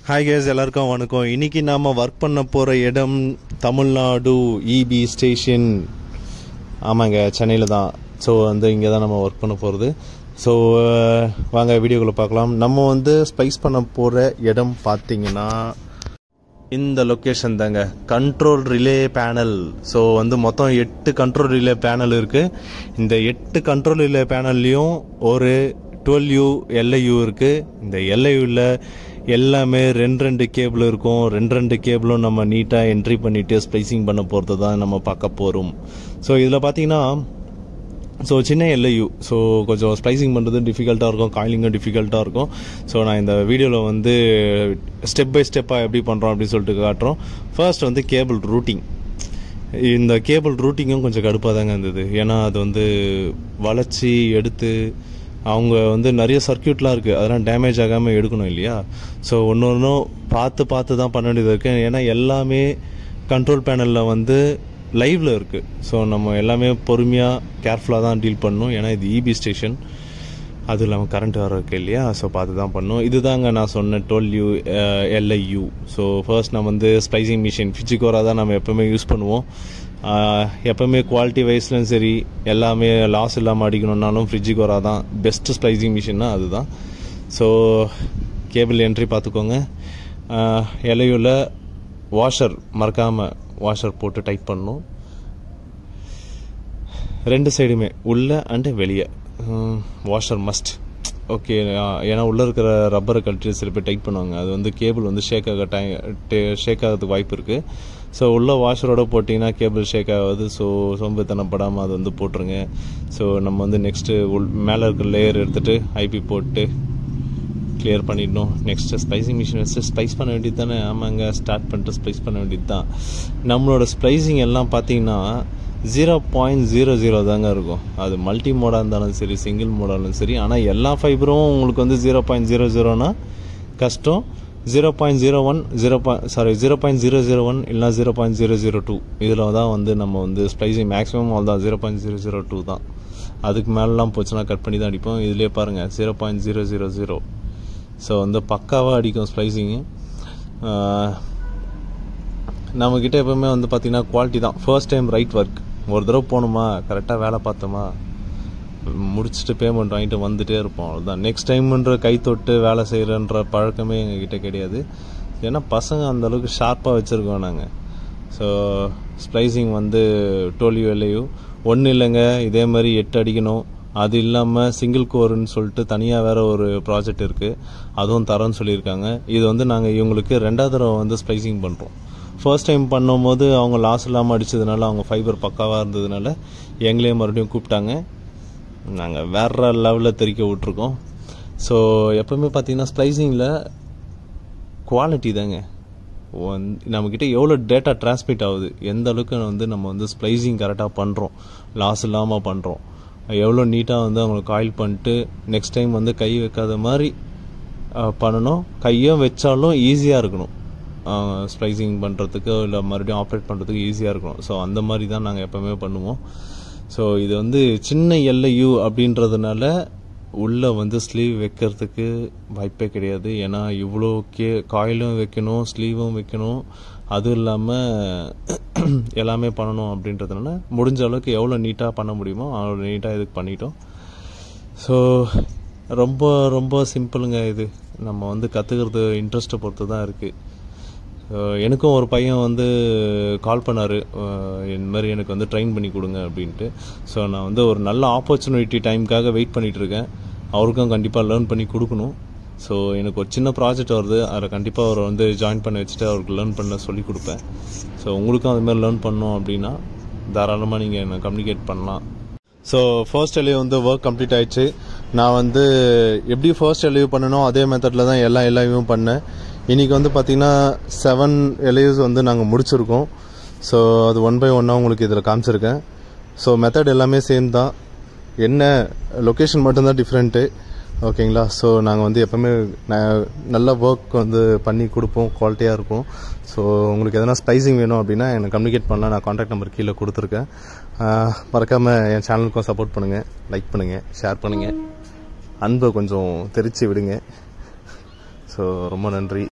hi guys எல்லாருக்கும் வணக்கம் இன்னைக்கு நாம ஒர்க் பண்ண போற இடம் தமிழ்நாடு இபி ஸ்டேஷன் ஆமாங்க சென்னையில் தான் ஸோ வந்து இங்கே தான் நம்ம ஒர்க் பண்ண போகிறது ஸோ வாங்க வீடியோக்குள்ளே பார்க்கலாம் நம்ம வந்து ஸ்பைஸ் பண்ண போகிற இடம் பார்த்தீங்கன்னா இந்த லொக்கேஷன் தாங்க கண்ட்ரோல் ரிலே பேனல் ஸோ வந்து மொத்தம் எட்டு கண்ட்ரோல் ரிலே பேனல் இருக்குது இந்த எட்டு கண்ட்ரோல் ரிலே பேனல்லையும் ஒரு டுவெல் யூ எல்ஐயூ இருக்குது இந்த எல்ஐயூவில் எல்லாமே ரெண்டு ரெண்டு கேபிள் இருக்கும் ரெண்டு ரெண்டு கேபிளும் நம்ம நீட்டாக என்ட்ரி பண்ணிவிட்டு ஸ்பைசிங் பண்ண போகிறது தான் நம்ம பார்க்க போகிறோம் ஸோ இதில் பார்த்தீங்கன்னா ஸோ சின்ன எல்ஐயு ஸோ கொஞ்சம் ஸ்ப்ளைசிங் பண்ணுறது டிஃபிகல்ட்டாக இருக்கும் காயிலிங்கும் டிஃபிகல்ட்டாக இருக்கும் ஸோ நான் இந்த வீடியோவில் வந்து ஸ்டெப் பை ஸ்டெப்பாக எப்படி பண்ணுறோம் அப்படின்னு சொல்லிட்டு காட்டுறோம் ஃபர்ஸ்ட் வந்து கேபிள் ரூட்டிங் இந்த கேபிள் ரூட்டிங்கும் கொஞ்சம் கடுப்பாக தாங்க இருந்தது ஏன்னா அது வந்து வளைச்சி எடுத்து அவங்க வந்து நிறைய சர்க்கியூட்லாம் இருக்குது அதெல்லாம் டேமேஜ் ஆகாமல் எடுக்கணும் இல்லையா ஸோ ஒன்று ஒன்றும் பார்த்து பார்த்து தான் பண்ண வேண்டியது இருக்குது ஏன்னா எல்லாமே கண்ட்ரோல் பேனலில் வந்து லைவ்ல இருக்குது ஸோ நம்ம எல்லாமே பொறுமையாக கேர்ஃபுல்லாக தான் டீல் பண்ணணும் ஏன்னா இது இபி ஸ்டேஷன் அது இல்லாமல் கரண்ட் வர இருக்கு இல்லையா ஸோ பார்த்து தான் பண்ணணும் இதுதாங்க நான் சொன்ன dual U LIU so first நம்ம வந்து ஸ்ப்ளைசிங் மிஷின் ஃபிஜிகோரா தான் நம்ம எப்போவுமே யூஸ் பண்ணுவோம் எப்போவுமே குவாலிட்டி வைஸ்லையும் சரி எல்லாமே லாஸ் இல்லாமல் அடிக்கணுன்னாலும் ஃப்ரிட்ஜிகோரா தான் பெஸ்ட் ஸ்ப்ளைசிங் மிஷின்னா அதுதான் ஸோ கேபிள் என்ட்ரி பார்த்துக்கோங்க எல்ஐயூவில் வாஷர் மறக்காமல் வாஷர் போட்டு டைட் பண்ணணும் ரெண்டு சைடுமே உள்ள அண்டு வெளியே வாஷர் மஸ்ட் ஓகே ஏன்னா உள்ளே இருக்கிற ரப்பரை கழட்டி சில பேர் டைட் பண்ணுவாங்க அது வந்து கேபிள் வந்து ஷேக் ஆக டை ஷேக் ஆகிறதுக்கு வாய்ப்பு இருக்குது ஸோ உள்ள வாஷரோட போட்டிங்கன்னா கேபிள் ஷேக் ஆகாது ஸோ சோம்பேத்தனப்படாமல் அது வந்து போட்டுருங்க ஸோ நம்ம வந்து நெக்ஸ்ட்டு உள் மேலே இருக்கிற லேயர் எடுத்துகிட்டு ஐபி போட்டு கிளியர் பண்ணிடணும் நெக்ஸ்ட்டு ஸ்பைசிங் மிஷின் வச்சு ஸ்பைஸ் பண்ண வேண்டியது தானே ஆமாங்க ஸ்டார்ட் பண்ணிட்டு ஸ்பைஸ் பண்ண வேண்டியது தான் நம்மளோட ஸ்ப்ளைசிங் எல்லாம் பார்த்தீங்கன்னா ஜீரோ பாயிண்ட் ஜீரோ ஜீரோ தாங்க இருக்கும் அது மல்டி மோடாக இருந்தாலும் சரி சிங்கிள் மோடாக இருந்தாலும் சரி ஆனால் எல்லா ஃபைபரும் உங்களுக்கு வந்து ஜீரோ பாயிண்ட் ஜீரோ ஜீரோனா கஷ்டம் zero point zero one zero point sorry zero point zero zero one இல்லைனா zero point zero zero two இதில் தான் வந்து நம்ம வந்து ஸ்ப்ளைசிங் மேக்ஸிமம் அவ்வளோ தான் zero point zero zero two தான் அதுக்கு மேலெலாம் போச்சுன்னா கட் பண்ணி தான் அடிப்போம் இதுலேயே பாருங்கள் zero point zero zero zero so வந்து பக்காவாக அடிக்கும் ஸ்ப்ளைசிங்கு நம்மக்கிட்ட எப்போவுமே வந்து பார்த்திங்கன்னா குவாலிட்டி தான் ஃபர்ஸ்ட் டைம் ரைட் ஒர்க் ஒரு தடவை போகணுமா கரெக்டாக வேலை பார்த்தோமா முடிச்சுட்டு பேமெண்ட் வாங்கிட்டு வந்துட்டே இருப்போம் அவ்வளோதான் நெக்ஸ்ட் டைம்ன்ற கை தொட்டு வேலை செய்கிறன்ற பழக்கமே எங்ககிட்ட கிடையாது ஏன்னா பசங்க அந்தளவுக்கு ஷார்ப்பாக வச்சுருக்கோம் நாங்கள் ஸோ ஸ்ப்ளைசிங் வந்து டோலியோ இல்லையோ ஒன்றும் இல்லைங்க இதே மாதிரி எட்டு அடிக்கணும் அது இல்லாமல் சிங்கிள் கோர்னு சொல்லிட்டு தனியாக வேற ஒரு ப்ராஜெக்ட் இருக்குது அதுவும் தரோன்னு சொல்லியிருக்காங்க இது வந்து நாங்கள் இவங்களுக்கு ரெண்டாவது தடவை வந்து ஸ்ப்ளைசிங் பண்ணுறோம் ஃபர்ஸ்ட் டைம் பண்ணும்போது அவங்க லாஸ் இல்லாமல் அடித்ததுனால அவங்க ஃபைபர் பக்காவாக இருந்ததுனால எங்களையும் மறுபடியும் கூப்பிட்டாங்க நாங்கள் வேற லெவலில் தெரிக்க விட்ருக்கோம் ஸோ எப்போவுமே பார்த்தீங்கன்னா ஸ்ப்ளைசிங்கில் குவாலிட்டி தாங்க நம்மக்கிட்ட எவ்வளோ டேட்டா டிரான்ஸ்மிட் ஆகுது எந்த அளவுக்கு வந்து நம்ம வந்து ஸ்ப்ளைசிங் கரெக்டாக பண்ணுறோம் லாஸ் இல்லாமல் பண்ணுறோம் எவ்வளோ நீட்டாக வந்து அவங்களுக்கு காயில் பண்ணிட்டு நெக்ஸ்ட் டைம் வந்து கை வைக்காத மாதிரி பண்ணணும் கையும் வச்சாலும் ஈஸியாக இருக்கணும் ஸ்ப்ளைசிங் பண்ணுறதுக்கு இல்லை மறுபடியும் ஆப்ரேட் பண்ணுறதுக்கு ஈஸியாக இருக்கணும் ஸோ அந்த மாதிரி தான் நாங்கள் எப்போவுமே பண்ணுவோம் ஸோ இது வந்து சின்ன எல்லையூ அப்படின்றதுனால உள்ளே வந்து ஸ்லீவ் வைக்கிறதுக்கு வாய்ப்பே கிடையாது ஏன்னா இவ்வளோ கே காயிலும் வைக்கணும் ஸ்லீவும் வைக்கணும் அதுவும் இல்லாமல் எல்லாமே பண்ணணும் அப்படின்றதுனால முடிஞ்ச அளவுக்கு எவ்வளோ நீட்டாக பண்ண முடியுமோ அவ்வளோ நீட்டாக இதுக்கு பண்ணிட்டோம் ஸோ ரொம்ப ரொம்ப சிம்பிளுங்க இது நம்ம வந்து கற்றுக்கிறது இன்ட்ரெஸ்ட்டை பொறுத்து தான் இருக்குது எனக்கும் ஒரு பையன் வந்து கால் பண்ணார் இந்த மாதிரி எனக்கு வந்து ட்ரெயின் பண்ணி கொடுங்க அப்படின்ட்டு ஸோ நான் வந்து ஒரு நல்ல ஆப்பர்ச்சுனிட்டி டைமுக்காக வெயிட் பண்ணிகிட்ருக்கேன் அவருக்கும் கண்டிப்பாக லேர்ன் பண்ணி கொடுக்கணும் ஸோ எனக்கு ஒரு சின்ன ப்ராஜெக்ட் வருது அதில் கண்டிப்பாக அவரை வந்து ஜாயின் பண்ணி வச்சுட்டு அவருக்கு லேர்ன் பண்ண சொல்லி கொடுப்பேன் ஸோ உங்களுக்கும் அதுமாதிரி லேர்ன் பண்ணோம் அப்படின்னா தாராளமாக நீங்கள் என்னை கம்யூனிகேட் பண்ணலாம் ஸோ ஃபர்ஸ்ட் எலிவ் வந்து ஒர்க் கம்ப்ளீட் ஆயிடுச்சு நான் வந்து எப்படி ஃபர்ஸ்ட் எலிவ் பண்ணணும் அதே மெத்தடில் தான் எல்லா எல்லையும் பண்ணேன் இன்றைக்கி வந்து பார்த்திங்கன்னா செவன் எலிவ்ஸ் வந்து நாங்கள் முடிச்சிருக்கோம் ஸோ அது ஒன் பை ஒன்னாக உங்களுக்கு இதில் காமிச்சிருக்கேன் ஸோ மெத்தட் எல்லாமே சேம் தான் என்ன லொக்கேஷன் மட்டும்தான் டிஃப்ரெண்ட்டு ஓகேங்களா ஸோ நாங்கள் வந்து எப்போவுமே நல்ல ஒர்க் வந்து பண்ணி கொடுப்போம் குவாலிட்டியாக இருக்கும் ஸோ உங்களுக்கு எதனா ஸ்பைசிங் வேணும் அப்படின்னா எனக்கு கம்யூனிகேட் பண்ணலாம் நான் காண்டாக்ட் நம்பர் கீழே கொடுத்துருக்கேன் மறக்காமல் என் சேனலுக்கும் சப்போர்ட் பண்ணுங்கள் லைக் பண்ணுங்கள் ஷேர் பண்ணுங்கள் அன்பை கொஞ்சம் தெரிச்சு விடுங்க ஸோ ரொம்ப நன்றி